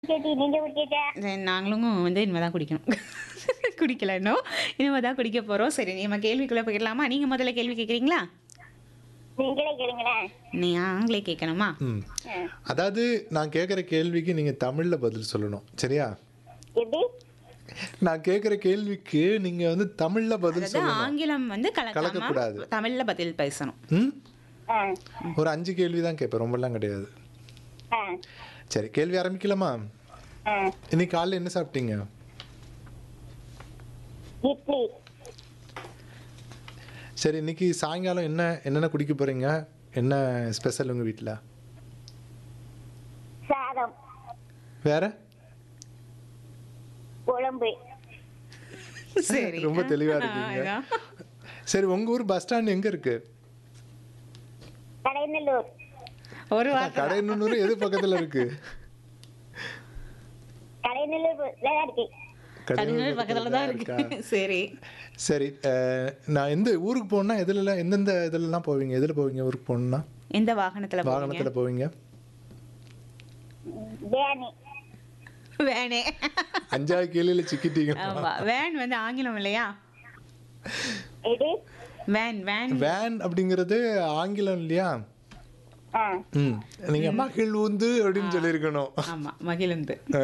கேட்டி நீங்க குடிச்சிட்ட சரி, நாங்களும் வந்து இனிமே தான் குடிக்கணும் குடிக்கல இன்னும் இனிமே தான் குடிக்க போகிறோம் சரி நம்ம கேள்விக்குள்ளே போயிடலாமா நீங்கள் முதல்ல கேள்வி கேட்குறீங்களா நீங்களே கேளுங்களேன் நீ ஆங்களே கேட்கணுமா ம் ஆ. அதாவது நான் கேட்குற கேள்விக்கு நீங்கள் தமிழில் பதில் சொல்லணும் சரியா எப்படி நான் கேட்குற கேள்விக்கு நீங்கள் வந்து தமிழில் பதில் அதாவது சொல்லணும் ஆங்கிலம் வந்து கலக்காம கலக்கக்கூடாது. தமிழில் பதில் பேசணும் ம் ஆ ஒரு அஞ்சு கேள்வி தான் கேட்பேன் ரொம்பலாம் கிடையாது ஆ சரி கேள்வி ஆரம்பிக்கலாமா ஆ இன்னைக்கு காலைல என்ன சாப்பிட்டீங்க இட்லி சரி இன்னைக்கு சாயங்காலம் என்ன என்னென்ன குடிக்க போகிறீங்க என்ன ஸ்பெஷல் உங்கள் வீட்டில் சாதம் வேற குழம்பு சரி ரொம்ப தெளிவா ஆ, இருக்கீங்க. அதான். சரி உங்கள் ஊர் பஸ் ஸ்டாண்ட் எங்கே இருக்கு கடைநல்லூர் ஒரு வார்த்தை கடைநூறு எது பக்கத்தில் இருக்கு கடைநல்லூர் தான் இருக்கு கடினூர் பக்கத்தில் தான் இருக்கா? இருக்கு சரி சரி அஹ், நான் எந்த ஊருக்கு போகணுன்னா எதுலலாம் எந்தெந்த இதுலலாம் போவீங்க எதில் போவீங்க ஊருக்கு போகணுன்னா எந்த வாகனத்தில் போவீங்க வாகனத்தில் போவீங்க வேனி வேனே அஞ்சாவது கேள்வியில் சிக்கிட்டீங்க ஆமா வேன் வந்து ஆங்கிலம் இல்லையா இது வேன் வேன் வேன் அப்படிங்கிறது ஆங்கிலம் இல்லையா ஆ ம் நீங்கள் மகிழ் ஊந்து அப்படின்னு சொல்லியிருக்கணும் ஆமா மகிழுந்து ஆ.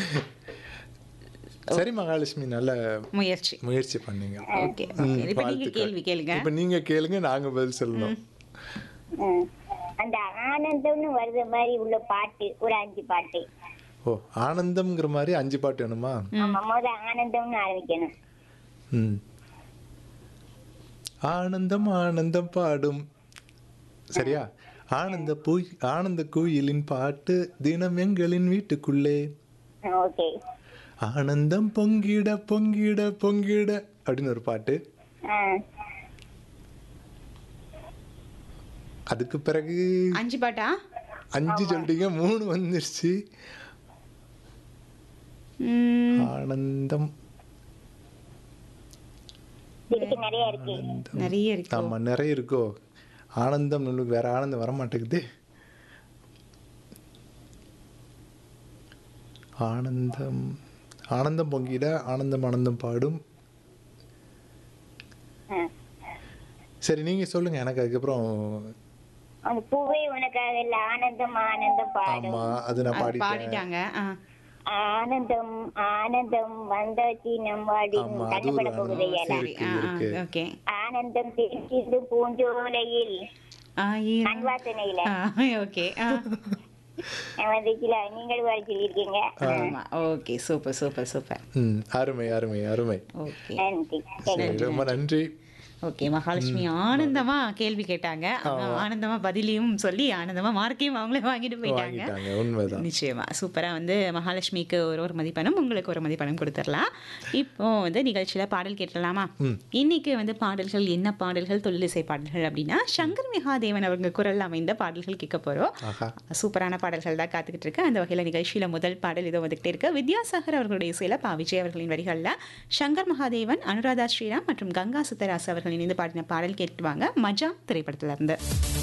சரி மகாலட்சுமி நல்ல முயற்சி முயற்சி பண்ணீங்க ஓகே ம், இப்போ நீங்க வாழ்த்துக்கள். கேள்வி கேளுங்க இப்போ நீங்க கேளுங்க நாங்க பதில் சொல்லணும் ம். அந்த ஆனந்தம்னு வருது மாதிரி உள்ள பாட்டு ஒரு அஞ்சு பாட்டு ஓ ஆனந்தம்ங்கிற மாதிரி அஞ்சு பாட்டு வேணுமா ஆமா முத ஆனந்தம்னு ஆரம்பிக்கணும் ம் ஆனந்தம் ஆனந்தம் பாடும் சரியா ஆனந்த பூய் ஆனந்த கோயிலின் பாட்டு தினம் எங்களின் வீட்டுக்குள்ளே ஓகே ஆனந்தம் பொங்கிட பொங்கிட பொங்கிட அப்படின்னு ஒரு பாட்டு ஆ அதுக்கு பிறகு அஞ்சு பாட்டா அஞ்சு சொல்லிட்டீங்க மூணு வந்துருச்சு ம், ஆனந்தம் இருக்கு நிறைய இருக்கு நிறைய இருக்கு ஆமா நிறைய இருக்கோ ஆனந்தம் நம்மளுக்கு வேற ஆனந்தம் வர மாட்டேங்குது ஆனந்தம் ஆனந்தம் பொங்கிட ஆனந்தம் ஆனந்தம் பாடும் ஆ. சரி நீங்க சொல்லுங்க எனக்கு அதுக்கப்புறம் அந்த பூவே உனக்காக இல்ல ஆனந்தம் ஆனந்தம் பாடும் ஆமா அது நான் அது பாடிட்டேன் பாடிட்டாங்க ஆ. ஆனந்தம் ஆனந்தம் வந்தாச்சு நம்மாடி ஆமா, அது கண்டுபட ஒரு போகுது ஆனந்தம். எல்லாம் இருக்கு, ஆ, ஆ, இருக்கு. ஓகே ஆனந்தம் தெரிந்து பூஞ்சோலையில் ஆயிரம் அன்வாசனையில ஆ, ஓகே ஆ. வந்துச்சுல நீங்களும் வர சொல்லியிருக்கீங்க ஆமா ஓகே சூப்பர் சூப்பர் சூப்பர் ம் அருமை அருமை அருமை ஓகே நன்றி சரி ரொம்ப நன்றி ஓகே மகாலட்சுமி ஆனந்தமா கேள்வி கேட்டாங்க ஆனா ஆனந்தமா பதிலையும் சொல்லி ஆனந்தமா மார்க்கையும் அவங்களே வாங்கிட்டு போயிட்டாங்க வாங்கிட்டாங்க உண்மைதான் நிச்சயமா சூப்பரா வந்து மகாலட்சுமிக்கு ஒரு ஒரு மதிப்பெண்ணும் உங்களுக்கு ஒரு மதிப்பெண்ணும் கொடுத்துடலாம் இப்போ வந்து நிகழ்ச்சியில பாடல் கேட்டலாமா இன்னைக்கு வந்து பாடல்கள் என்ன பாடல்கள் தொழிலிசை பாடல்கள் அப்படின்னா சங்கர் மகாதேவன் அவங்க குரல் அமைந்த பாடல்கள் கேட்க போறோம் ஆஹா சூப்பரான பாடல்கள் தான் காத்துக்கிட்டு இருக்கு அந்த வகையில் நிகழ்ச்சியில் முதல் பாடல் இதோ வந்துகிட்டே இருக்கு வித்யாசாகர் அவர்களுடைய இசையில் பா விஜய் அவர்களின் வரிகளில் சங்கர் மகாதேவன் அனுராதா ஸ்ரீராம் மற்றும் கங்கா சுத்தராஸ் அவர்கள் இணைந்து பாடின பாடல் கேட்டுவாங்க மஜா திரைப்படத்துல இருந்து